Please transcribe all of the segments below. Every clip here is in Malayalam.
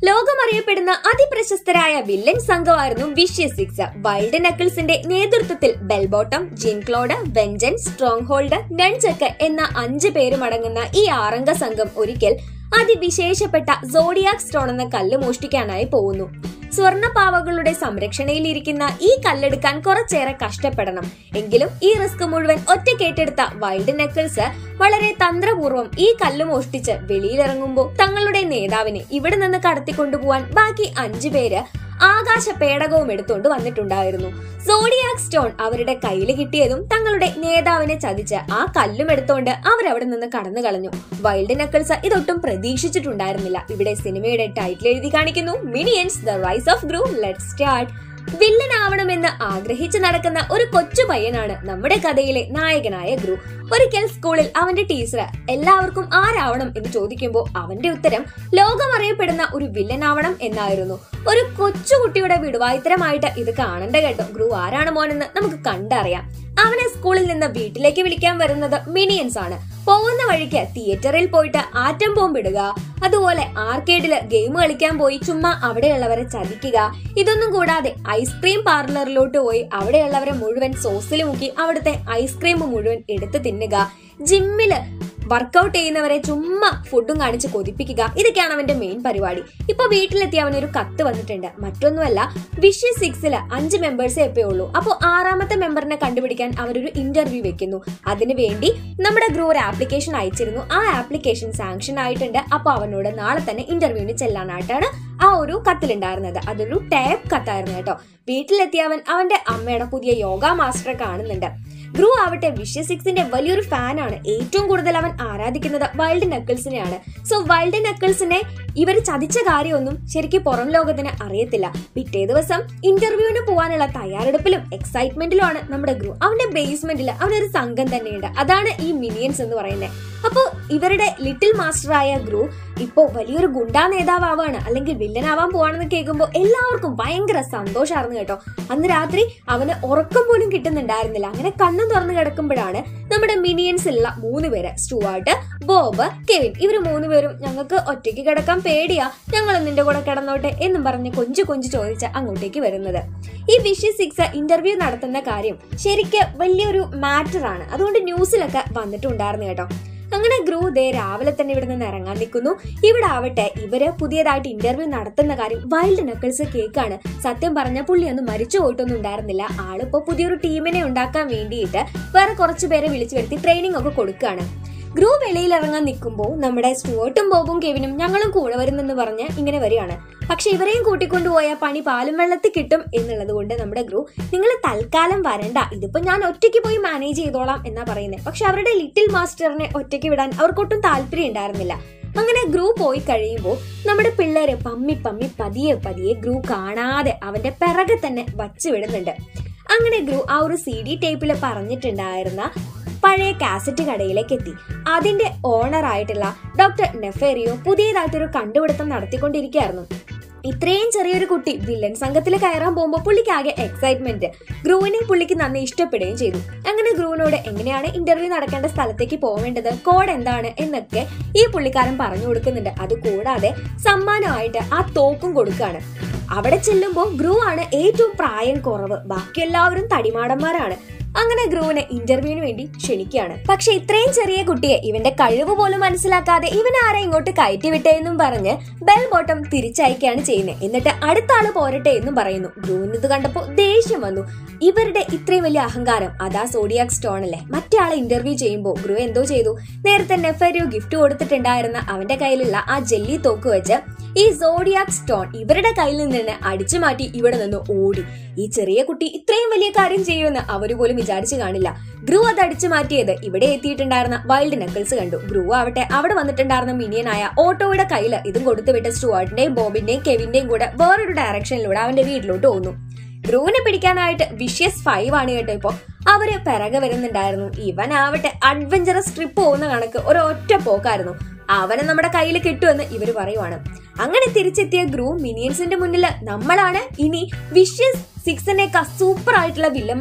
ലോകമറിയപ്പെടുന്ന അതിപ്രശസ്തരായ വില്ലൻ സംഘമായിരുന്നു വിഷ്യ സിക്സ് വൈൽഡ് നക്കിൾസിന്റെ നേതൃത്വത്തിൽ ബെൽബോട്ടം ജീൻ ക്ലോഡ് വെഞ്ചൻ സ്ട്രോങ് ഹോൾഡ് നൺചക്ക് എന്ന അഞ്ച് പേരുമടങ്ങുന്ന ഈ ആറംഗ സംഘം ഒരിക്കൽ അതിവിശേഷപ്പെട്ട സോഡിയാക് സ്റ്റോൺ എന്ന കല്ല് മോഷ്ടിക്കാനായി പോകുന്നു സ്വർണപാവകളുടെ സംരക്ഷണയിലിരിക്കുന്ന ഈ കല്ലെടുക്കാൻ കുറച്ചേറെ കഷ്ടപ്പെടണം എങ്കിലും ഈ റിസ്ക് മുഴുവൻ ഒറ്റക്കേറ്റെടുത്ത വൈൽഡ് നെക്കിൾസ് വളരെ തന്ത്രപൂർവ്വം ഈ കല്ല് മോഷ്ടിച്ച് വെളിയിലിറങ്ങുമ്പോൾ തങ്ങളുടെ നേതാവിനെ ഇവിടെ നിന്ന് കടത്തിക്കൊണ്ടുപോവാൻ ബാക്കി അഞ്ചു പേര് ആകാശ പേടകവും എടുത്തുകൊണ്ട് വന്നിട്ടുണ്ടായിരുന്നു സോഡിയാക് സ്റ്റോൺ അവരുടെ കയ്യിൽ കിട്ടിയതും തങ്ങളുടെ നേതാവിനെ ചതിച്ച് ആ കല്ലും എടുത്തോണ്ട് അവരവിടെ നിന്ന് കടന്നു കളഞ്ഞു വൈൽഡ് നക്കിൾസ് ഇതൊട്ടും പ്രതീക്ഷിച്ചിട്ടുണ്ടായിരുന്നില്ല ഇവിടെ സിനിമയുടെ ടൈറ്റിൽ എഴുതി കാണിക്കുന്നു Minions the Rise of Gru let start villain ആവണമെന്ന് ആഗ്രഹിച്ചു നടക്കുന്ന ഒരു കൊച്ചു പയ്യനാണ് നമ്മുടെ കഥയിലെ നായകനായ ഗ്രൂ ഒരിക്കൽ സ്കൂളിൽ അവന്റെ ടീച്ചർ എല്ലാവർക്കും ആരാവണം എന്ന് ചോദിക്കുമ്പോൾ അവന്റെ ഉത്തരം ലോകമറിയപ്പെടുന്ന ഒരു വില്ലൻ ആവണം എന്നായിരുന്നു ഒരു കൊച്ചുകുട്ടിയുടെ വിടുവായിത്തരമായിട്ട് ഇത് കാണണ്ട കേട്ടോ ഗ്രൂ ആരാണ് മോനെന്ന് നമുക്ക് കണ്ടറിയാം അവനെ സ്കൂളിൽ നിന്ന് വീട്ടിലേക്ക് വിളിക്കാൻ വരുന്നത് മിനിയൻസ് ആണ് പോകുന്ന വഴിക്ക് തിയേറ്ററിൽ പോയിട്ട് ആറ്റം ബോംബ് ഇടുക അതുപോലെ ആർക്കേഡില് ഗെയിം കളിക്കാൻ പോയി ചുമ്മാ അവിടെയുള്ളവരെ ചതിക്കുക ഇതൊന്നും കൂടാതെ ഐസ്ക്രീം പാർലറിലോട്ട് പോയി അവിടെയുള്ളവരെ മുഴുവൻ സോസിൽ മുക്കി അവിടുത്തെ ഐസ്ക്രീം മുഴുവൻ എടുത്ത് തിന്നുക ജിമ്മില് വർക്കൗട്ട് ചെയ്യുന്നവരെ ചുമ്മാ ഫുഡും കാണിച്ച് കൊതിപ്പിക്കുക ഇതൊക്കെയാണ് അവന്റെ മെയിൻ പരിപാടി ഇപ്പൊ വീട്ടിലെത്തി അവനൊരു കത്ത് വന്നിട്ടുണ്ട് മറ്റൊന്നുമല്ല വിഷ് സിക്സില് അഞ്ച് മെമ്പേഴ്സേ എപ്പേ ഉള്ളൂ അപ്പോൾ ആറാമത്തെ മെമ്പറിനെ കണ്ടുപിടിക്കാൻ അവരൊരു ഇന്റർവ്യൂ വെക്കുന്നു അതിനു വേണ്ടി നമ്മുടെ ഗ്രൂ ഒരു ആപ്ലിക്കേഷൻ അയച്ചിരുന്നു ആ ആപ്ലിക്കേഷൻ സാങ്ഷൻ ആയിട്ടുണ്ട് അപ്പൊ അവനോട് നാളെ തന്നെ ഇന്റർവ്യൂവിന് ചെല്ലാനായിട്ടാണ് ആ ഒരു കത്തിലുണ്ടായിരുന്നത് അതൊരു ടാപ്പ് കത്തായിരുന്നു കേട്ടോ വീട്ടിലെത്തിയ അവൻ അവന്റെ അമ്മയുടെ പുതിയ യോഗ മാസ്റ്ററെ കാണുന്നുണ്ട് ഗ്രൂ ആവട്ടെ വിഷ്യ സിക്സിന്റെ വലിയൊരു ഫാനാണ് ഏറ്റവും കൂടുതൽ അവൻ ആരാധിക്കുന്നത് വൈൽഡ് നക്കിൾസിനെയാണ് സോ വൈൽഡ് നക്കിൾസിനെ ഇവർ ചതിച്ച കാര്യമൊന്നും ശരിക്കും പുറം ലോകത്തിന് അറിയത്തില്ല പിറ്റേ ദിവസം ഇന്റർവ്യൂവിന് പോകാനുള്ള തയ്യാറെടുപ്പിലും എക്സൈറ്റ്മെന്റിലുമാണ് നമ്മുടെ ഗ്രൂ അവന്റെ ബേസ്മെന്റിൽ അവനൊരു സംഘം തന്നെയുണ്ട് അതാണ് ഈ മിനിയൻസ് എന്ന് പറയുന്നത് അപ്പോൾ ഇവരുടെ ലിറ്റിൽ മാസ്റ്ററായ ഗ്രൂ ഇപ്പോ വലിയൊരു ഗുണ്ടാ നേതാവാണ് അല്ലെങ്കിൽ വില്ലനാവാൻ പോവാണെന്ന് കേൾക്കുമ്പോൾ എല്ലാവർക്കും ഭയങ്കര സന്തോഷമായിരുന്നു കേട്ടോ അന്ന് രാത്രി അവന് ഉറക്കം പോലും കിട്ടുന്നുണ്ടായിരുന്നില്ല അങ്ങനെ കണ്ണും തുറന്നു കിടക്കുമ്പോഴാണ് നമ്മുടെ മിനിയൻസിലുള്ള മൂന്ന് പേര് സ്റ്റുവാർട്ട് ബോബ് കെവിൻ ഇവര് മൂന്ന് പേരും ഞങ്ങൾക്ക് ഒറ്റയ്ക്ക് കിടക്കാൻ പേടിയാ ഞങ്ങൾ നിന്റെ കൂടെ കിടന്നോട്ടെ എന്നും പറഞ്ഞ് കൊഞ്ചു കൊഞ്ചു ചോദിച്ച് അങ്ങോട്ടേക്ക് വരുന്നത് ഈ വിഷി സിക്സ് ഇന്റർവ്യൂ നടത്തുന്ന കാര്യം ശരിക്ക് വലിയൊരു മാറ്റർ ആണ് അതുകൊണ്ട് ന്യൂസിലൊക്കെ വന്നിട്ടുണ്ടായിരുന്നു കേട്ടോ അങ്ങനെ ഗ്രൂ ദേ രാവിലെ തന്നെ ഇവിടെ നിന്ന് ഇറങ്ങാൻ നിൽക്കുന്നു ഇവിടെ ആവട്ടെ ഇവര് പുതിയതായിട്ട് ഇന്റർവ്യൂ നടത്തുന്ന കാര്യം വൈൽഡ് നക്കിൾസ് കേക്കാണ് സത്യം പറഞ്ഞ പുള്ളി ഒന്നും മരിച്ചു പോയിട്ടൊന്നും ഉണ്ടായിരുന്നില്ല ആളിപ്പോ പുതിയൊരു ടീമിനെ ഉണ്ടാക്കാൻ വേണ്ടിയിട്ട് വേറെ കുറച്ച് പേരെ വിളിച്ചു വരുത്തി ട്രെയിനിങ് ഒക്കെ കൊടുക്കുകയാണ് ഗ്രൂ വെളിയിൽ ഇറങ്ങാൻ നിൽക്കുമ്പോൾ നമ്മുടെ സ്റ്റുവർട്ടും ബോബും കെവിനും ഞങ്ങളും കൂടെ വരുന്നെന്ന് പറഞ്ഞ് ഇങ്ങനെ വരികയാണ് പക്ഷെ ഇവരെയും കൂട്ടിക്കൊണ്ടുപോയ പണി പാലും വെള്ളത്തിൽ കിട്ടും എന്നുള്ളത് കൊണ്ട് നമ്മുടെ ഗ്രൂ നിങ്ങൾ തൽക്കാലം വരണ്ട ഇതിപ്പോ ഞാൻ ഒറ്റയ്ക്ക് പോയി മാനേജ് ചെയ്തോളാം എന്നാ പറയുന്നത് പക്ഷെ അവരുടെ ലിറ്റിൽ മാസ്റ്ററിനെ ഒറ്റയ്ക്ക് വിടാൻ അവർക്കൊട്ടും താല്പര്യം ഉണ്ടായിരുന്നില്ല അങ്ങനെ ഗ്രൂ പോയി കഴിയുമ്പോൾ നമ്മുടെ പിള്ളേര് പമ്മി പമ്മി പതിയെ പതിയെ ഗ്രൂ കാണാതെ അവന്റെ പിറകെ തന്നെ വച്ചു വിടുന്നുണ്ട് അങ്ങനെ ഗ്രൂ ആ ഒരു സി ഡി ടേപ്പിൽ പറഞ്ഞിട്ടുണ്ടായിരുന്ന പഴയ കാസറ്റ് കടയിലേക്ക് എത്തി അതിന്റെ ഓണർ ആയിട്ടുള്ള ഡോക്ടർ നെഫേറിയോ പുതിയതായിട്ടൊരു കണ്ടുപിടുത്തം നടത്തിക്കൊണ്ടിരിക്കുകയായിരുന്നു ഇത്രയും ചെറിയൊരു കുട്ടി വില്ലൻ സംഘത്തിൽ കയറാൻ പോകുമ്പോൾ പുള്ളിക്ക് ആകെ എക്സൈറ്റ്മെന്റ് ഗ്രൂവിനെ പുള്ളിക്ക് നന്ദി ഇഷ്ടപ്പെടുകയും ചെയ്തു അങ്ങനെ ഗ്രൂവിനോട് എങ്ങനെയാണ് ഇന്റർവ്യൂ നടക്കേണ്ട സ്ഥലത്തേക്ക് പോവേണ്ടത് കോഡ് എന്താണ് എന്നൊക്കെ ഈ പുള്ളിക്കാരൻ പറഞ്ഞു കൊടുക്കുന്നുണ്ട് അത് കൂടാതെ സമ്മാനമായിട്ട് ആ തോക്കും കൊടുക്കുകയാണ് അവിടെ ചെല്ലുമ്പോൾ ഗ്രൂ ആണ് ഏറ്റവും പ്രായം കുറവ് ബാക്കി എല്ലാവരും തടിമാടന്മാരാണ് അങ്ങനെ ഗ്രൂവിനെ ഇന്റർവ്യൂവിന് വേണ്ടി ക്ഷണിക്കുകയാണ് പക്ഷെ ഇത്രയും ചെറിയ കുട്ടിയെ ഇവന്റെ കഴിവ് പോലും മനസ്സിലാക്കാതെ ഇവൻ ആരെ ഇങ്ങോട്ട് കയറ്റി വിട്ടേ എന്നും പറഞ്ഞ് ബെൽ ബോട്ടം തിരിച്ചയക്കുകയാണ് ചെയ്യുന്നത് എന്നിട്ട് അടുത്ത ആള് പോരട്ടെ എന്നും പറയുന്നു ഗ്രൂവിന് ഇത് കണ്ടപ്പോൾ ദേഷ്യം വന്നു ഇവരുടെ ഇത്രയും വലിയ അഹങ്കാരം അതാ സോഡിയാക് സ്റ്റോൺ അല്ലേ മറ്റേ ആളെ ഇന്റർവ്യൂ ചെയ്യുമ്പോൾ ഗ്രൂ എന്തോ ചെയ്തു നേരത്തെ നെഫറിയോ ഗിഫ്റ്റ് കൊടുത്തിട്ടുണ്ടായിരുന്ന അവന്റെ കയ്യിലുള്ള ആ ജെല്ലി തോക്ക് വെച്ച് ഈ സോഡിയാക് സ്റ്റോൺ ഇവരുടെ കയ്യിൽ നിന്ന് അടിച്ചു മാറ്റി ഇവിടെ നിന്ന് ഓടി ഈ ചെറിയ കുട്ടി ഇത്രയും വലിയ കാര്യം ചെയ്യുമെന്ന് അവര് പോലും വിചാരിച്ചു കാണില്ല ഗ്രൂ അത് അടിച്ചു മാറ്റിയത് ഇവിടെ എത്തിയിട്ടുണ്ടായിരുന്ന വൈൽഡ് നക്കിൾസ് കണ്ടു ഗ്രൂ ആവട്ടെ അവിടെ വന്നിട്ടുണ്ടായിരുന്ന മിനിയനായ ഓട്ടോയുടെ കയ്യിൽ ഇതും കൊടുത്തുവിട്ട സ്റ്റുവാർട്ടിന്റെയും ബോബിന്റെയും കെവിന്റെയും കൂടെ വേറൊരു ഡയറക്ഷനിലൂടെ അവന്റെ വീട്ടിലോട്ട് പോകുന്നു ഗ്രൂവിനെ പിടിക്കാനായിട്ട് വിഷ്യസ് ഫൈവ് ആണ് കേട്ടോ ഇപ്പൊ അവര് പിറകെ വരുന്നുണ്ടായിരുന്നു ഇവൻ ആവട്ടെ അഡ്വഞ്ചറസ് ട്രിപ്പ് പോകുന്ന കണക്ക് ഒരൊറ്റ പോക്കായിരുന്നു അവനെ നമ്മുടെ കയ്യിൽ കിട്ടുമെന്ന് ഇവര് പറയുവാണ് അങ്ങനെ തിരിച്ചെത്തിയ ഗ്രൂ മിനിയൻസിന്റെ മുന്നിൽ നമ്മളാണ് ഇനി വിഷ്യസ് സിക്സിനേക്കാൾ സൂപ്പർ ആയിട്ടുള്ള വില്ലന്മാര്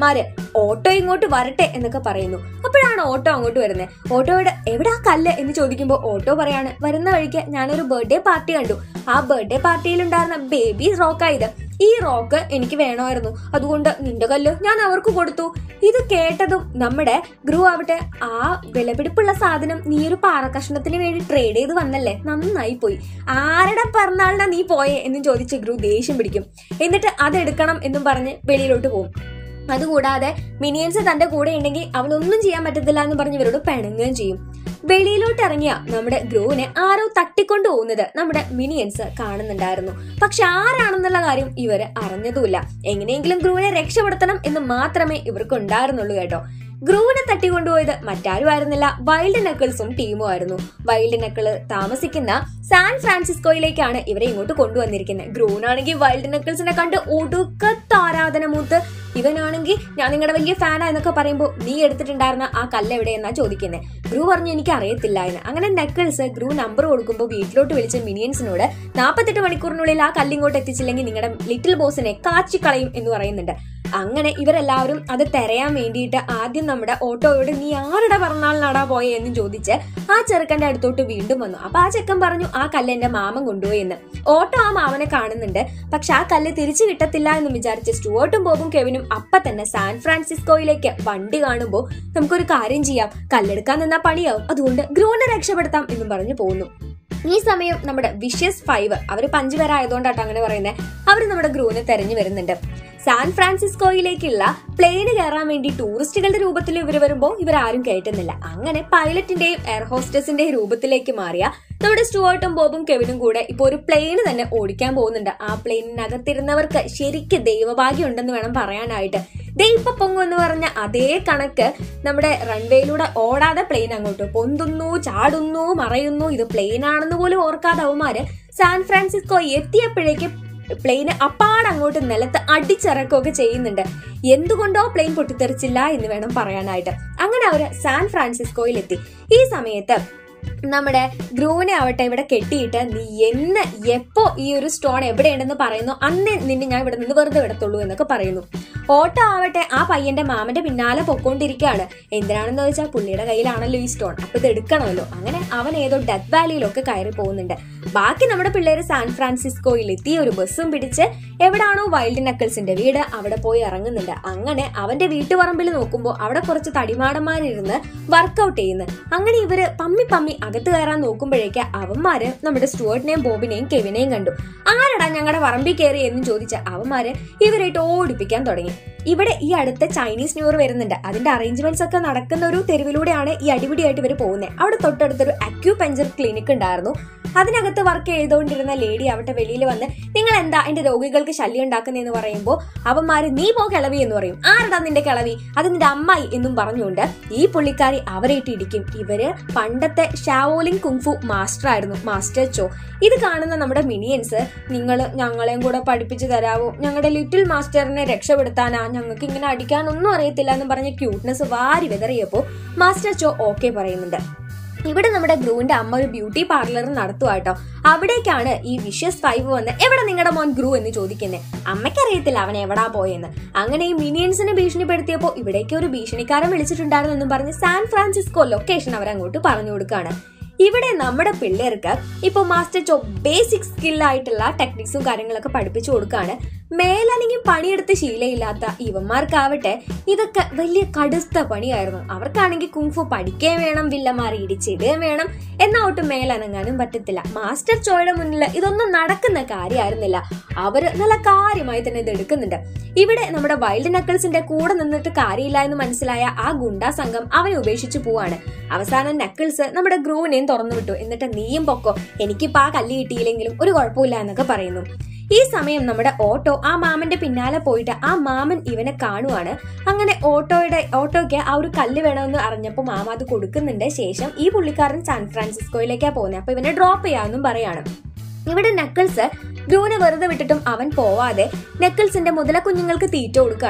ഓട്ടോ ഇങ്ങോട്ട് വരട്ടെ എന്നൊക്കെ പറയുന്നു അപ്പോഴാണ് ഓട്ടോ അങ്ങോട്ട് വരുന്നത് ഓട്ടോയുടെ എവിടെ ആ കല്ല് എന്ന് ചോദിക്കുമ്പോൾ ഓട്ടോ പറയാണ് വരുന്ന വഴിക്ക് ഞാനൊരു ബർത്ത്ഡേ പാർട്ടി കണ്ടു ആ ബർത്ത്ഡേ പാർട്ടിയിൽ ഉണ്ടായിരുന്ന ബേബി റോക്കായത് ഈ റോക്ക് എനിക്ക് വേണമായിരുന്നു അതുകൊണ്ട് നിന്റെ കല്ല് ഞാൻ അവർക്ക് കൊടുത്തു ഇത് കേട്ടതും നമ്മുടെ ഗ്രൂ ആവട്ടെ ആ വിലപിടിപ്പുള്ള സാധനം നീ ഒരു പാറക്കഷ്ണത്തിന് വേണ്ടി ട്രേഡ് ചെയ്ത് വന്നല്ലേ നന്നായി പോയി ആരുടെ പിറന്നാളിനാ നീ പോയേ എന്നും ചോദിച്ച് ഗ്രൂ ദേഷ്യം പിടിക്കും എന്നിട്ട് അതെടുക്കണം എന്നും പറഞ്ഞ് വെളിയിലോട്ട് പോകും അതുകൂടാതെ മിനിയൻസ് തന്റെ കൂടെ ഉണ്ടെങ്കിൽ അവനൊന്നും ചെയ്യാൻ പറ്റത്തില്ല എന്ന് പറഞ്ഞ് ഇവരോട് പിണങ്ങുകയും ചെയ്യും വെളിയിലോട്ട് ഇറങ്ങിയ നമ്മുടെ ഗ്രൂവിനെ ആരോ തട്ടിക്കൊണ്ടു പോകുന്നത് നമ്മുടെ മിനിയൻസ് കാണുന്നുണ്ടായിരുന്നു പക്ഷെ ആരാണെന്നുള്ള കാര്യം ഇവര് അറിഞ്ഞതുമില്ല എങ്ങനെയെങ്കിലും ഗ്രൂവിനെ രക്ഷപ്പെടുത്തണം എന്ന് മാത്രമേ ഇവർക്ക് ഉണ്ടായിരുന്നുള്ളൂ കേട്ടോ ഗ്രൂവിനെ തട്ടിക്കൊണ്ടുപോയത് മറ്റാരും ആയിരുന്നില്ല വൈൽഡ് നക്കിൾസും ടീമും ആയിരുന്നു വൈൽഡ് നക്കിള് താമസിക്കുന്ന സാൻ ഫ്രാൻസിസ്കോയിലേക്കാണ് ഇവരെ ഇങ്ങോട്ട് കൊണ്ടുവന്നിരിക്കുന്നത് ഗ്രൂവിനാണെങ്കിൽ വൈൽഡ് നക്കിൾസിനെ കണ്ട് ഒടുക്കത്ത് ആരാധന മൂത്ത് ഇവനാണെങ്കിൽ ഞാൻ നിങ്ങളുടെ വലിയ ഫാനാ എന്നൊക്കെ പറയുമ്പോൾ നീ എടുത്തിട്ടുണ്ടായിരുന്ന ആ കല്ല് എവിടെയെന്നാ ചോദിക്കുന്നത് ഗ്രൂ പറഞ്ഞു എനിക്ക് അറിയത്തില്ല എന്ന് അങ്ങനെ നെക്കിൾസ് ഗ്രൂ നമ്പർ കൊടുക്കുമ്പോൾ വീട്ടിലോട്ട് വിളിച്ച മിനിയൻസിനോട് നാൽപ്പത്തെട്ട് മണിക്കൂറിനുള്ളിൽ ആ കല്ലിങ്ങോട്ട് എത്തിച്ചില്ലെങ്കിൽ നിങ്ങളുടെ ലിറ്റിൽ ബോസിനെ കാച്ചിക്കളയും എന്ന് പറയുന്നുണ്ട് അങ്ങനെ ഇവരെല്ലാവരും അത് തെരയാൻ വേണ്ടിയിട്ട് ആദ്യം നമ്മുടെ ഓട്ടോയോട് നീ ആരുടെ പിറന്നാളിനാടാ പോയെ എന്ന് ചോദിച്ച് ആ ചെറുക്കന്റെ അടുത്തോട്ട് വീണ്ടും വന്നു അപ്പൊ ആ ചെക്കൻ പറഞ്ഞു ആ കല്ല് എന്റെ മാമൻ കൊണ്ടുപോയി എന്ന് ഓട്ടോ ആ മാമനെ കാണുന്നുണ്ട് പക്ഷെ ആ കല്ല് തിരിച്ചു കിട്ടത്തില്ല എന്ന് വിചാരിച്ച് സ്റ്റുവർട്ടും ബോബും കെവിനും അപ്പൊ തന്നെ സാൻ ഫ്രാൻസിസ്കോയിലേക്ക് വണ്ടി കാണുമ്പോൾ നമുക്കൊരു കാര്യം ചെയ്യാം കല്ലെടുക്കാൻ നിന്നാ പണിയാവും അതുകൊണ്ട് ഗ്രൂനെ രക്ഷപ്പെടുത്താം എന്നും പറഞ്ഞു പോകുന്നു ഈ സമയം നമ്മുടെ വിഷ്യസ് ഫൈവ് അവർ പഞ്ചുപേരായതുകൊണ്ടാട്ടോ അങ്ങനെ പറയുന്നത് അവർ നമ്മുടെ ഗ്രൂവിനെ തെരഞ്ഞു വരുന്നുണ്ട് സാൻ ഫ്രാൻസിസ്കോയിലേക്കുള്ള പ്ലെയിന് കയറാൻ വേണ്ടി ടൂറിസ്റ്റുകളുടെ രൂപത്തിൽ ഇവർ വരുമ്പോൾ ഇവരാരും കയറ്റുന്നില്ല അങ്ങനെ പൈലറ്റിന്റെയും എയർ ഹോസ്റ്റസിന്റെയും രൂപത്തിലേക്ക് മാറിയ നമ്മുടെ സ്റ്റുവർട്ടും ബോബും കെവിനും കൂടെ ഇപ്പൊ ഒരു പ്ലെയിന് തന്നെ ഓടിക്കാൻ പോകുന്നുണ്ട് ആ പ്ലെയിനിനകത്തിരുന്നവർക്ക് ശരിക്ക് ദൈവഭാഗ്യം ഉണ്ടെന്ന് വേണം പറയാനായിട്ട് ദേ ഇപ്പൊ പൊങ്ങും എന്ന് പറഞ്ഞ അതേ കണക്ക് നമ്മുടെ റൺവേയിലൂടെ ഓടാതെ പ്ലെയിൻ അങ്ങോട്ട് പൊന്തുന്നു ചാടുന്നു മറയുന്നു ഇത് പ്ലെയിൻ ആണെന്ന് പോലും ഓർക്കാതെ അവന്മാര് സാൻ ഫ്രാൻസിസ്കോ എത്തിയപ്പോഴേക്ക് പ്ലെയിന് അപ്പാട് അങ്ങോട്ട് നിലത്ത് അടിച്ചിറക്കുകയൊക്കെ ചെയ്യുന്നുണ്ട് എന്തുകൊണ്ടോ പ്ലെയിൻ പൊട്ടിത്തെറിച്ചില്ല എന്ന് വേണം പറയാനായിട്ട് അങ്ങനെ അവര് സാൻ ഫ്രാൻസിസ്കോയിലെത്തി ഈ സമയത്ത് നമ്മുടെ ഗ്രൂവിനെ ആവട്ടെ ഇവിടെ കെട്ടിയിട്ട് നീ എന്ന് എപ്പോ ഈ ഒരു സ്റ്റോൺ എവിടെയുണ്ടെന്ന് പറയുന്നു അന്നേ നിന്നെ ഞാൻ ഇവിടെ നിന്ന് വെറുതെ വിടത്തുള്ളൂ എന്നൊക്കെ പറയുന്നു ഓട്ടോ ആവട്ടെ ആ പയ്യന്റെ മാമന്റെ പിന്നാലെ പൊക്കോണ്ടിരിക്കുകയാണ് എന്തിനാണെന്ന് ചോദിച്ചാൽ പുള്ളിയുടെ കയ്യിലാണല്ലോ ഈ സ്റ്റോൺ അപ്പൊ ഇത് എടുക്കണമല്ലോ അങ്ങനെ അവൻ ഏതോ ഡെത്ത് വാലിയിലൊക്കെ കയറി പോകുന്നുണ്ട് ബാക്കി നമ്മുടെ പിള്ളേര് സാൻ ഫ്രാൻസിസ്കോയിൽ എത്തി ഒരു ബസ്സും പിടിച്ച് എവിടാണോ വൈൽഡ് നക്കിൾസിന്റെ വീട് അവിടെ പോയി ഇറങ്ങുന്നുണ്ട് അങ്ങനെ അവന്റെ വീട്ടുപറമ്പിൽ നോക്കുമ്പോൾ അവിടെ കുറച്ച് തടിമാടന്മാരിരുന്ന് വർക്കൗട്ട് ചെയ്യുന്നു അങ്ങനെ ഇവര് പമ്മി പമ്മി അകത്ത് കയറാൻ നോക്കുമ്പോഴേക്ക് അവന്മാര് നമ്മുടെ സ്റ്റുവർട്ടിനെയും ബോബിനെയും കെവിനെയും കണ്ടു ആരടാ ഞങ്ങളുടെ പറമ്പിൽ കയറി എന്നും ചോദിച്ച അവന്മാര് ഇവരായിട്ട് ഓടിപ്പിക്കാൻ തുടങ്ങി ഇവിടെ ഈ അടുത്ത ചൈനീസ് ന്യൂ ഇയർ വരുന്നുണ്ട് അതിന്റെ അറേഞ്ച്മെന്റ്സ് ഒക്കെ നടക്കുന്ന ഒരു തെരുവിലൂടെയാണ് ഈ അടിപിടിയായിട്ട് ഇവർ പോകുന്നത് അവിടെ തൊട്ടടുത്തൊരു അക്യൂപെഞ്ചർ ക്ലിനിക് ഉണ്ടായിരുന്നു അതിനകത്ത് വർക്ക് ചെയ്തുകൊണ്ടിരുന്ന ലേഡി അവിടെ വെളിയിൽ വന്ന് നിങ്ങൾ എന്താ എന്റെ രോഗികൾക്ക് ശല്യം ഉണ്ടാക്കുന്നതെന്ന് പറയുമ്പോൾ അവന്മാര് നീ പോ കിളവി എന്ന് പറയും ആരടാ നിന്റെ കിളവി അത് നിന്റെ അമ്മായി എന്നും പറഞ്ഞുകൊണ്ട് ഈ പുള്ളിക്കാരി അവരെ ഇടിക്കും ഇവര് പണ്ടത്തെ ഷാവോലിംഗ് കുങ്ഫു മാസ്റ്റർ ആയിരുന്നു മാസ്റ്റർ ചോ ഇത് കാണുന്ന നമ്മുടെ മിനിയൻസ് നിങ്ങൾ ഞങ്ങളെയും കൂടെ പഠിപ്പിച്ചു തരാവോ ഞങ്ങളുടെ ലിറ്റിൽ മാസ്റ്ററിനെ രക്ഷപ്പെടുത്താനാ ഞങ്ങൾക്ക് ഇങ്ങനെ അടിക്കാനൊന്നും അറിയത്തില്ല എന്ന് പറഞ്ഞ ക്യൂട്ട്നെസ് വാരി വിതറിയപ്പോൾ മാസ്റ്റർ ചോ ഓക്കെ പറയുന്നുണ്ട് ഇവിടെ നമ്മുടെ ഗ്രൂവിന്റെ അമ്മ ഒരു ബ്യൂട്ടി പാർലർ നടത്തുവാട്ടോ അവിടേക്കാണ് ഈ വിഷ്യസ് ഫൈവ് വന്ന് എവിടെ നിങ്ങളുടെ മോൻ ഗ്രൂ എന്ന് ചോദിക്കുന്നത് അമ്മയ്ക്കറിയത്തില്ല അവൻ എവിടാ പോയെന്ന് അങ്ങനെ ഈ മിനിയൻസിനെ ഭീഷണിപ്പെടുത്തിയപ്പോൾ ഇവിടേക്ക് ഒരു ഭീഷണിക്കാരൻ വിളിച്ചിട്ടുണ്ടായിരുന്നു എന്നും പറഞ്ഞ് സാൻ ഫ്രാൻസിസ്കോ ലൊക്കേഷൻ അവർ അങ്ങോട്ട് പറഞ്ഞു കൊടുക്കുകയാണ് ഇവിടെ നമ്മുടെ പിള്ളേർക്ക് ഇപ്പോൾ മാസ്റ്റർ ചോ ബേസിക് സ്കില്ലായിട്ടുള്ള ടെക്നിക്സും കാര്യങ്ങളൊക്കെ പഠിപ്പിച്ചു കൊടുക്കുകയാണ് മേലല്ലെങ്കിൽ പണിയെടുത്ത് ശീലമില്ലാത്ത ഇവന്മാർക്കാവട്ടെ ഇതൊക്കെ വലിയ കടുത്ത പണിയായിരുന്നു അവർക്കാണെങ്കിൽ കുങ്ഫു പഠിക്കുകയും വേണം വില്ലമാറി ഇടിച്ചിടുകയും വേണം എന്നാ ഒട്ടും മേലനങ്ങാനും പറ്റത്തില്ല മാസ്റ്റർ ചോയുടെ മുന്നിൽ ഇതൊന്നും നടക്കുന്ന കാര്യമായിരുന്നില്ല അവര് നല്ല കാര്യമായി തന്നെ ഇത് എടുക്കുന്നുണ്ട് ഇവിടെ നമ്മുടെ വൈൽഡ് നക്കിൾസിന്റെ കൂടെ നിന്നിട്ട് കാര്യമില്ല എന്ന് മനസ്സിലായ ആ ഗുണ്ടാ സംഘം അവനെ ഉപേക്ഷിച്ചു പോവാണ് അവസാനം നക്കിൾസ് നമ്മുടെ ഗ്രൂവിനെയും തുറന്നു വിട്ടു എന്നിട്ട് നീയും പൊക്കോ എനിക്കിപ്പോ ആ കല്ല് കിട്ടിയില്ലെങ്കിലും ഒരു കുഴപ്പമില്ല എന്നൊക്കെ പറയുന്നു ഈ സമയം നമ്മുടെ ഓട്ടോ ആ മാമന്റെ പിന്നാലെ പോയിട്ട് ആ മാമൻ ഇവനെ കാണുവാണ് അങ്ങനെ ഓട്ടോയുടെ ഓട്ടോയ്ക്ക് ആ ഒരു കല്ല് വേണമെന്ന് അറിഞ്ഞപ്പോൾ മാമ അത് കൊടുക്കുന്നുണ്ട് ശേഷം ഈ പുള്ളിക്കാരൻ സാൻ ഫ്രാൻസിസ്കോയിലേക്കാ പോകുന്നത് അപ്പൊ ഇവനെ ഡ്രോപ്പ് ചെയ്യാമെന്നും പറയാണ് ഇവിടെ നക്കിൾസ് ഗ്രൂവിനെ വെറുതെ വിട്ടിട്ടും അവൻ പോവാതെ നക്കിൾസിന്റെ മുതല കുഞ്ഞുങ്ങൾക്ക് തീറ്റ കൊടുക്കാണ്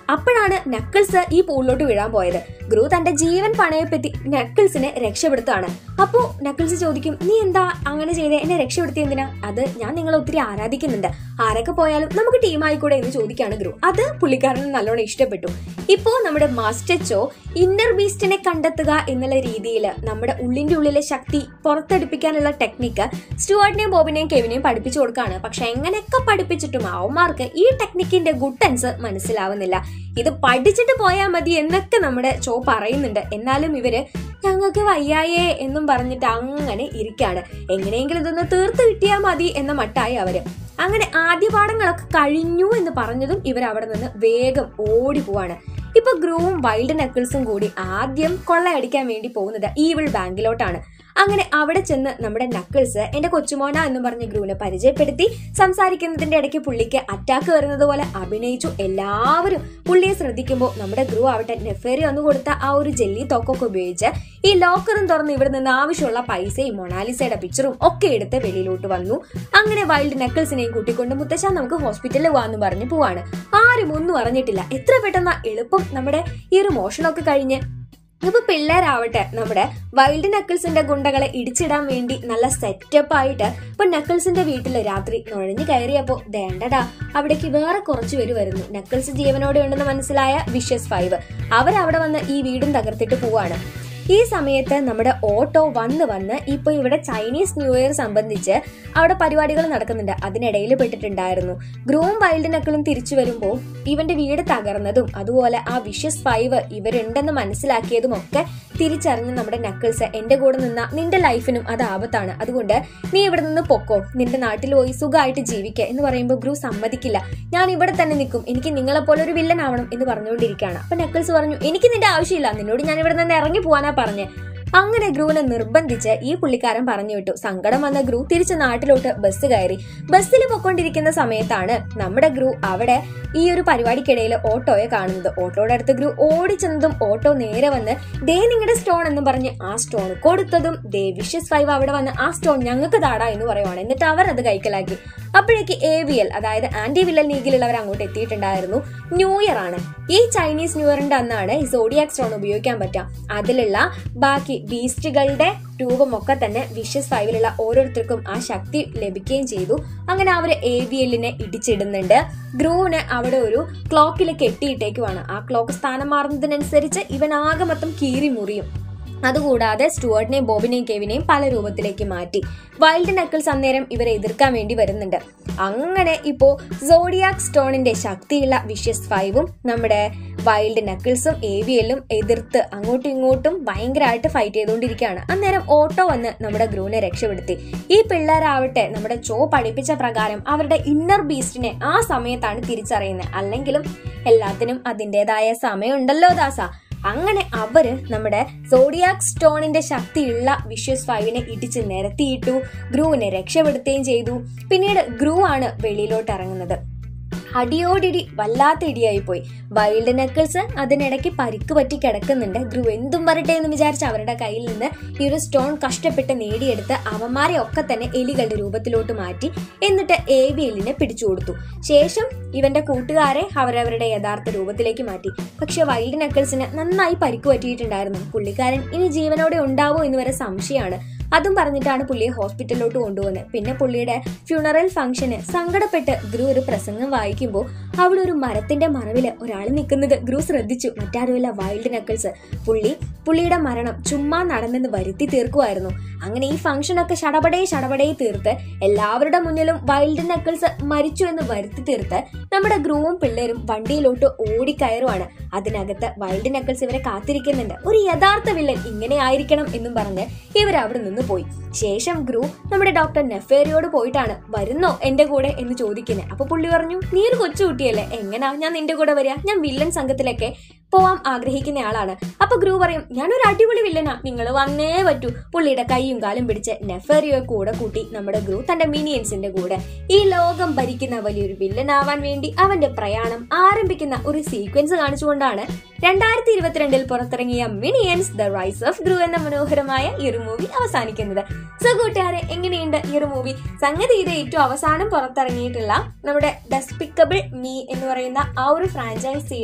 അപ്പോഴാണ് നക്കിൾസ് ഈ പൂളിലോട്ട് വീഴാൻ പോയത് ഗ്രൂ തന്റെ ജീവൻ പണയപ്പെത്തി നക്കിൾസിനെ രക്ഷപ്പെടുത്തുകയാണ് അപ്പോ നക്കിൾസ് ചോദിക്കും നീ എന്താ അങ്ങനെ ചെയ്തേ എന്നെ രക്ഷപ്പെടുത്തി എന്തിനാ അത് ഞാൻ നിങ്ങളെ ഒത്തിരി ആരാധിക്കുന്നുണ്ട് ആരൊക്കെ പോയാലും നമുക്ക് ടീം ആയിക്കൂടെ എന്ന് ചോദിക്കാണ് ഗ്രൂ അത് പുള്ളിക്കാരന് നല്ലോണം ഇഷ്ടപ്പെട്ടു ഇപ്പോ നമ്മുടെ മാസ്റ്റർ ചോ ഇന്നർ ബീസ്റ്റിനെ കണ്ടെത്തുക എന്നുള്ള രീതിയിൽ നമ്മുടെ ഉള്ളിന്റെ ഉള്ളിലെ ശക്തി പുറത്തെടുപ്പിക്കാനുള്ള ടെക്നിക്ക് സ്റ്റുവാർട്ടിനെയും ബോബിനെയും കെവിനെയും പഠിപ്പിച്ചു കൊടുക്കാണ് പക്ഷെ എങ്ങനെയൊക്കെ പഠിപ്പിച്ചിട്ടും അവന്മാർക്ക് ഈ ടെക്നിക്കിന്റെ ഗുട്ടൻസ് മനസ്സിലാവുന്നില്ല ഇത് പഠിച്ചിട്ട് പോയാൽ മതി എന്നൊക്കെ നമ്മുടെ ചോ പറയുന്നുണ്ട് എന്നാലും ഇവര് ഞങ്ങൾക്ക് വയ്യായേ എന്നും പറഞ്ഞിട്ട് അങ്ങനെ ഇരിക്കാണ് എങ്ങനെയെങ്കിലും ഇതൊന്ന് തീർത്ത് കിട്ടിയാൽ മതി എന്ന മട്ടായി അവര് അങ്ങനെ ആദ്യ പാഠങ്ങളൊക്കെ കഴിഞ്ഞു എന്ന് പറഞ്ഞതും ഇവർ അവിടെ നിന്ന് വേഗം ഓടി പോവാണ് ഇപ്പൊ ഗ്രൂവും വൈൽഡ് നക്കിൾസും കൂടി ആദ്യം കൊള്ളയടിക്കാൻ വേണ്ടി പോകുന്നത് ഈവിൾ ബാങ്കിലോട്ടാണ് അങ്ങനെ അവിടെ ചെന്ന് നമ്മുടെ നക്കിൾസ് എന്റെ കൊച്ചുമോന എന്ന് പറഞ്ഞ് ഗ്രൂവിനെ പരിചയപ്പെടുത്തി സംസാരിക്കുന്നതിന്റെ ഇടയ്ക്ക് പുള്ളിക്ക് അറ്റാക്ക് വരുന്നത് പോലെ അഭിനയിച്ചു എല്ലാവരും പുള്ളിയെ ശ്രദ്ധിക്കുമ്പോൾ നമ്മുടെ ഗ്രൂ ആവട്ടെ നെഫേറി ഒന്ന് കൊടുത്ത ആ ഒരു ജെല്ലി തോക്കൊക്കെ ഉപയോഗിച്ച് ഈ ലോക്കറും തുറന്ന് ഇവിടെ നിന്ന് ആവശ്യമുള്ള പൈസയും മൊണാലിസയുടെ പിക്ചറും ഒക്കെ എടുത്ത് വെളിയിലോട്ട് വന്നു അങ്ങനെ വൈൽഡ് നക്കിൾസിനെയും കൂട്ടിക്കൊണ്ട് മുത്തശ്ശ നമുക്ക് ഹോസ്പിറ്റലിൽ പോവാന്ന് പറഞ്ഞ് പോവാണ് ആരും ഒന്നും അറിഞ്ഞിട്ടില്ല എത്ര പെട്ടെന്ന് എളുപ്പം നമ്മുടെ ഈ ഒരു മോഷണമൊക്കെ കഴിഞ്ഞ് ഇപ്പൊ പിള്ളേരാവട്ടെ നമ്മുടെ വൈൽഡ് നക്കിൾസിന്റെ ഗുണ്ടകളെ ഇടിച്ചിടാൻ വേണ്ടി നല്ല സെറ്റപ്പ് ആയിട്ട് ഇപ്പൊ നക്കിൾസിന്റെ വീട്ടില് രാത്രി നുഴഞ്ഞു കയറിയപ്പോ ദേണ്ടടാ അവിടേക്ക് വേറെ കുറച്ചു പേര് വരുന്നു നക്കിൾസ് ജീവനോടെ ഉണ്ടെന്ന് മനസ്സിലായ വിഷ്യസ് ഫൈവ് അവരവിടെ വന്ന് ഈ വീടും തകർത്തിട്ട് പോവാണ് ഈ സമയത്ത് നമ്മുടെ ഓട്ടോ വന്ന് വന്ന് ഇപ്പൊ ഇവിടെ ചൈനീസ് ന്യൂ ഇയർ സംബന്ധിച്ച് അവിടെ പരിപാടികൾ നടക്കുന്നുണ്ട് അതിനിടയിൽ പെട്ടിട്ടുണ്ടായിരുന്നു ഗ്രൂം വൈൽഡ് നക്കിളും തിരിച്ചു വരുമ്പോൾ ഇവന്റെ വീട് തകർന്നതും അതുപോലെ ആ വിഷ്യസ് ഫൈവ് ഇവരുണ്ടെന്ന് മനസ്സിലാക്കിയതും ഒക്കെ തിരിച്ചറിഞ്ഞ് നമ്മുടെ നക്കിൾസ് എന്റെ കൂടെ നിന്ന നിന്റെ ലൈഫിനും അത് ആപത്താണ് അതുകൊണ്ട് നീ ഇവിടെ നിന്ന് പൊക്കോ നിന്റെ നാട്ടിൽ പോയി സുഖമായിട്ട് ജീവിക്കുക എന്ന് പറയുമ്പോൾ ഗ്രൂ സമ്മതിക്കില്ല ഞാൻ ഇവിടെ തന്നെ നിൽക്കും എനിക്ക് നിങ്ങളെ പോലെ ഒരു വില്ലൻ ആവണം എന്ന് പറഞ്ഞുകൊണ്ടിരിക്കുകയാണ് അപ്പൊ നക്കിൾസ് പറഞ്ഞു എനിക്ക് നിന്റെ ആവശ്യമില്ല നിന്നോട് ഞാൻ ഇവിടെ നിന്ന് ഇറങ്ങി പോവാനാ പറഞ്ഞേ അങ്ങനെ ഗ്രൂവിനെ നിർബന്ധിച്ച് ഈ പുള്ളിക്കാരൻ പറഞ്ഞു വിട്ടു സങ്കടം വന്ന ഗ്രൂ തിരിച്ച് നാട്ടിലോട്ട് ബസ് കയറി ബസ്സിൽ പൊക്കോണ്ടിരിക്കുന്ന സമയത്താണ് നമ്മുടെ ഗ്രൂ അവിടെ ഈ ഒരു പരിപാടിക്കിടയിൽ ഓട്ടോയെ കാണുന്നത് ഓട്ടോയുടെ അടുത്ത് ഗ്രൂ ഓടിച്ചെന്നതും ഓട്ടോ നേരെ വന്ന് ദേ നിങ്ങളുടെ സ്റ്റോൺ എന്ന് പറഞ്ഞ് ആ സ്റ്റോൺ കൊടുത്തതും ദേ വിഷ്യസ് ഫൈവ് അവിടെ വന്ന് ആ സ്റ്റോൺ ഞങ്ങൾക്ക് താടാ എന്ന് പറയുവാണ് എന്നിട്ട് അവർ അത് കൈക്കലാക്കി അപ്പോഴേക്ക് എ വി എൽ അതായത് ആന്റി വില്ലൻ ലീഗിലുള്ളവർ അങ്ങോട്ട് എത്തിയിട്ടുണ്ടായിരുന്നു ന്യൂ ഇയർ ആണ് ഈ ചൈനീസ് ന്യൂ ഇയറിന്റെ അന്നാണ് ഈ സോഡിയാക് സ്റ്റോൺ ഉപയോഗിക്കാൻ പറ്റാം അതിലുള്ള ബാക്കി ബീസ്റ്റുകളുടെ രൂപമൊക്കെ തന്നെ വിഷ്യസ് ഫൈവിലുള്ള ഓരോരുത്തർക്കും ആ ശക്തി ലഭിക്കുകയും ചെയ്തു അങ്ങനെ അവർ എ വി എല്ലിനെ ഇടിച്ചിടുന്നുണ്ട് ഗ്രൂവിന് അവിടെ ഒരു ക്ലോക്കിൽ കെട്ടിയിട്ടേക്കുവാണ് ആ ക്ലോക്ക് സ്ഥാനം മാറുന്നതിനനുസരിച്ച് ഇവൻ ആകെ മൊത്തം കീറി മുറിയും അതുകൂടാതെ സ്റ്റുവർട്ടിനെയും ബോബിനെയും കെവിനെയും പല രൂപത്തിലേക്ക് മാറ്റി വൈൽഡ് നക്കിൾസ് അന്നേരം ഇവരെ എതിർക്കാൻ വേണ്ടി വരുന്നുണ്ട് അങ്ങനെ ഇപ്പോ സോഡിയാക് സ്റ്റോണിന്റെ ശക്തിയുള്ള വിഷ്യസ് ഫൈവും നമ്മുടെ വൈൽഡ് നക്കിൾസും ഏവിയലും എതിർത്ത് അങ്ങോട്ടും ഇങ്ങോട്ടും ഭയങ്കരമായിട്ട് ഫൈറ്റ് ചെയ്തുകൊണ്ടിരിക്കുകയാണ് അന്നേരം ഓട്ടോ വന്ന് നമ്മുടെ ഗ്രൂവിനെ രക്ഷപ്പെടുത്തി ഈ പിള്ളേരാവട്ടെ നമ്മുടെ ചോ പഠിപ്പിച്ച പ്രകാരം അവരുടെ ഇന്നർ ബീസ്റ്റിനെ ആ സമയത്താണ് തിരിച്ചറിയുന്നത് അല്ലെങ്കിലും എല്ലാത്തിനും അതിൻ്റെതായ സമയമുണ്ടല്ലോ ദാസ അങ്ങനെ അവര് നമ്മുടെ സോഡിയാക് സ്റ്റോണിന്റെ ശക്തിയുള്ള വിഷ്യസ് ഫൈവിനെ ഇടിച്ച് നിരത്തിയിട്ടു ഗ്രൂവിനെ രക്ഷപ്പെടുത്തുകയും ചെയ്തു പിന്നീട് ഗ്രൂ ആണ് വെളിയിലോട്ട് ഇറങ്ങുന്നത് അടിയോടിടി വല്ലാത്ത ഇടിയായി പോയി വൈൽഡ് നക്കിൾസ് അതിനിടയ്ക്ക് പരിക്ക് പറ്റി കിടക്കുന്നുണ്ട് ഗ്രൂ എന്തും വരട്ടെ എന്ന് വിചാരിച്ച് അവരുടെ കയ്യിൽ നിന്ന് ഈ ഒരു സ്റ്റോൺ കഷ്ടപ്പെട്ട് നേടിയെടുത്ത് അവന്മാരെ ഒക്കെ തന്നെ എലികളുടെ രൂപത്തിലോട്ട് മാറ്റി എന്നിട്ട് എ വി എല്ലിനെ പിടിച്ചു കൊടുത്തു ശേഷം ഇവന്റെ കൂട്ടുകാരെ അവരവരുടെ യഥാർത്ഥ രൂപത്തിലേക്ക് മാറ്റി പക്ഷെ വൈൽഡ് നക്കിൾസിന് നന്നായി പരിക്ക് പറ്റിയിട്ടുണ്ടായിരുന്നു പുള്ളിക്കാരൻ ഇനി ജീവനോടെ ഉണ്ടാവോ എന്ന് വരെ സംശയമാണ് അതും പറഞ്ഞിട്ടാണ് പുള്ളിയെ ഹോസ്പിറ്റലിലോട്ട് കൊണ്ടുപോകുന്നത് പിന്നെ പുള്ളിയുടെ ഫ്യൂണറൽ ഫംഗ്ഷന് സങ്കടപ്പെട്ട് ഗ്രൂ ഒരു പ്രസംഗം വായിക്കുമ്പോൾ അവിടെ ഒരു മരത്തിന്റെ മറവില് ഒരാൾ നിൽക്കുന്നത് ഗ്രൂ ശ്രദ്ധിച്ചു മറ്റാരുമല്ല വൈൽഡ് നക്കിൾസ് പുള്ളി പുള്ളിയുടെ മരണം ചുമ്മാ നടന്നെന്ന് വരുത്തി തീർക്കുമായിരുന്നു അങ്ങനെ ഈ ഫംഗ്ഷനൊക്കെ ശടപടേ ശടപടേ തീർത്ത് എല്ലാവരുടെ മുന്നിലും വൈൽഡ് നക്കിൾസ് മരിച്ചു എന്ന് വരുത്തി തീർത്ത് നമ്മുടെ ഗ്രൂവും പിള്ളേരും വണ്ടിയിലോട്ട് ഓടിക്കയറുവാണ് അതിനകത്ത് വൈൽഡ് നക്കിൾസ് ഇവരെ കാത്തിരിക്കുന്നുണ്ട് ഒരു യഥാർത്ഥ വില്ലൻ ഇങ്ങനെ ആയിരിക്കണം എന്നും പറഞ്ഞ് ഇവർ അവിടെ നിന്ന് പോയി ശേഷം ഗ്രൂ നമ്മുടെ ഡോക്ടർ നെഫേരിയോട് പോയിട്ടാണ് വരുന്നോ എന്റെ കൂടെ എന്ന് ചോദിക്കുന്നത് അപ്പൊ പുള്ളി പറഞ്ഞു നീ ഒരു കൊച്ചു കുട്ടിയല്ലേ എങ്ങനാ ഞാൻ നിന്റെ കൂടെ വരിക ഞാൻ വില്ലൻ സംഘത്തിലൊക്കെ പോവാൻ ആഗ്രഹിക്കുന്ന ആളാണ് അപ്പൊ ഗ്രൂ പറയും ഞാനൊരു അടിപൊളി വില്ലനാ നിങ്ങൾ വന്നേ പറ്റൂ പുള്ളിയുടെ കൈയും കാലും പിടിച്ച് നെഫേറിയോ കൂടെ കൂട്ടി നമ്മുടെ ഗ്രൂ തന്റെ മിനിയൻസിന്റെ കൂടെ ഈ ലോകം ഭരിക്കുന്ന വലിയൊരു വില്ലനാവാൻ വേണ്ടി അവന്റെ പ്രയാണം ആരംഭിക്കുന്ന ഒരു സീക്വൻസ് കാണിച്ചുകൊണ്ടാണ് രണ്ടായിരത്തി ഇരുപത്തിരണ്ടിൽ പുറത്തിറങ്ങിയ Minions the Rise of Gru എന്ന മനോഹരമായ ഈ ഒരു മൂവി അവസാനിക്കുന്നത് സോ കൂട്ടുകാരെ എങ്ങനെയുണ്ട് ഈ ഒരു മൂവി സംഗതി ഇത് ഏറ്റവും അവസാനം പുറത്തിറങ്ങിയിട്ടുള്ള നമ്മുടെ ഡെസ്പിക്കബിൾ മീ എന്ന് പറയുന്ന ആ ഒരു ഫ്രാഞ്ചൈസിയുടെ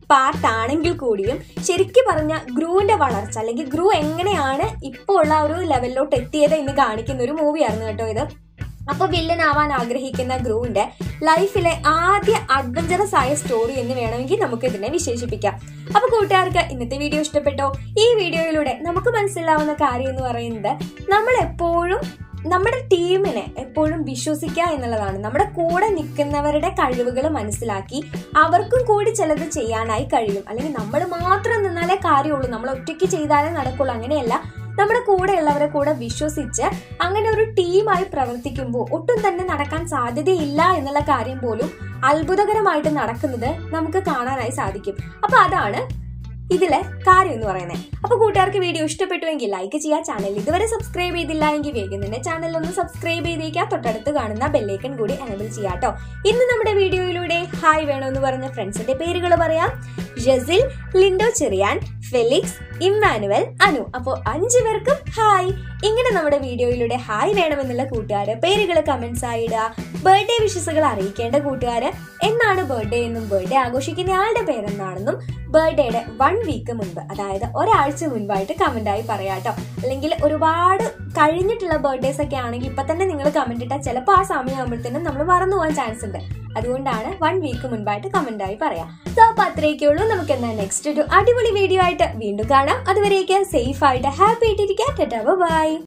പാർട്ട് ആണെങ്കിൽ കൂടിയും ശരിക്കും പറഞ്ഞ ഗ്രൂവിന്റെ വളർച്ച അല്ലെങ്കിൽ ഗ്രൂ എങ്ങനെയാണ് ഇപ്പോൾ ഉള്ള ഒരു ലെവലിലോട്ട് എത്തിയത് എന്ന് കാണിക്കുന്ന ഒരു മൂവിയായിരുന്നു കേട്ടോ ഇത് അപ്പൊ വില്ലൻ ആവാൻ ആഗ്രഹിക്കുന്ന ഗ്രൂവിന്റെ ലൈഫിലെ ആദ്യ അഡ്വഞ്ചറസ് ആയ സ്റ്റോറി എന്ന് വേണമെങ്കിൽ നമുക്ക് ഇതിനെ വിശേഷിപ്പിക്കാം അപ്പൊ കൂട്ടുകാർക്ക് ഇന്നത്തെ വീഡിയോ ഇഷ്ടപ്പെട്ടോ ഈ വീഡിയോയിലൂടെ നമുക്ക് മനസ്സിലാവുന്ന കാര്യം എന്ന് പറയുന്നത് നമ്മൾ എപ്പോഴും നമ്മുടെ ടീമിനെ എപ്പോഴും വിശ്വസിക്കുക എന്നുള്ളതാണ് നമ്മുടെ കൂടെ നിൽക്കുന്നവരുടെ കഴിവുകൾ മനസ്സിലാക്കി അവർക്കും കൂടി ചിലത് ചെയ്യാനായി കഴിയും അല്ലെങ്കിൽ നമ്മൾ മാത്രം നിന്നാലേ കാര്യമുള്ളൂ നമ്മൾ ഒറ്റയ്ക്ക് ചെയ്താലേ നടക്കുള്ളൂ അങ്ങനെയല്ല നമ്മുടെ കൂടെയുള്ളവരെ കൂടെ വിശ്വസിച്ച് അങ്ങനെ ഒരു ടീമായി പ്രവർത്തിക്കുമ്പോൾ ഒട്ടും തന്നെ നടക്കാൻ സാധ്യതയില്ല എന്നുള്ള കാര്യം പോലും അത്ഭുതകരമായിട്ട് നടക്കുന്നത് നമുക്ക് കാണാനായി സാധിക്കും അപ്പൊ അതാണ് ഇതിലെ കാര്യം എന്ന് പറയുന്നത് അപ്പൊ കൂട്ടുകാർക്ക് വീഡിയോ ഇഷ്ടപ്പെട്ടുവെങ്കിൽ ലൈക്ക് ചെയ്യുക ചാനൽ ഇതുവരെ സബ്സ്ക്രൈബ് ചെയ്തില്ല എങ്കിൽ വേഗം തന്നെ ചാനൽ ഒന്ന് സബ്സ്ക്രൈബ് ചെയ്തേക്കുക തൊട്ടടുത്ത് കാണുന്ന ബെല്ലൈക്കൺ കൂടി എനബിൾ ചെയ്യാട്ടോ ഇന്ന് നമ്മുടെ വീഡിയോയിലൂടെ ഹായ് വേണമെന്ന് പറഞ്ഞ ഫ്രണ്ട്സിന്റെ പേരുകൾ പറയാം ജസിൽ ലിൻഡോ ചെറിയാൻ ഫെലിക്സ് ഇമ്മാനുവൽ അനു അപ്പോൾ അഞ്ചു പേർക്കും ഹായ് ഇങ്ങനെ നമ്മുടെ വീഡിയോയിലൂടെ ഹായ് വേണമെന്നുള്ള കൂട്ടുകാര് പേരുകൾ കമന്റ്സ് ആയി ഇടുക ബർത്ത്ഡേ വിഷസുകൾ അറിയിക്കേണ്ട കൂട്ടുകാര് എന്നാണ് ബർത്ത്ഡേ എന്നും ബർത്ത്ഡേ ആഘോഷിക്കുന്ന ആളുടെ പേരെന്നാണെന്നും ബർത്ത്ഡേയുടെ വൺ വീക്ക് മുൻപ് അതായത് ഒരാഴ്ച മുൻപായിട്ട് കമന്റ് ആയി പറയാട്ടോ അല്ലെങ്കിൽ ഒരുപാട് കഴിഞ്ഞിട്ടുള്ള ബർത്ത്ഡേസ് ഒക്കെ ആണെങ്കിൽ ഇപ്പൊ തന്നെ നിങ്ങൾ കമന്റ് ഇട്ടാൽ ചിലപ്പോൾ ആ സമയമാകുമ്പോഴത്തേനും നമ്മൾ മറന്നു പോകാൻ ചാൻസ് ഉണ്ട് അതുകൊണ്ടാണ് വൺ വീക്ക് മുൻപായിട്ട് കമന്റ് ആയി പറയാം സോ അപ്പൊ അത്രയൊക്കെ ഉള്ളൂ നമുക്ക് എന്നാൽ നെക്സ്റ്റ് ഒരു അടിപൊളി വീഡിയോ ആയിട്ട് വീണ്ടും കാണാം അതുവരേക്ക് സേഫ് ആയിട്ട് ഹാപ്പി ആയിട്ടിരിക്കാം ബൈ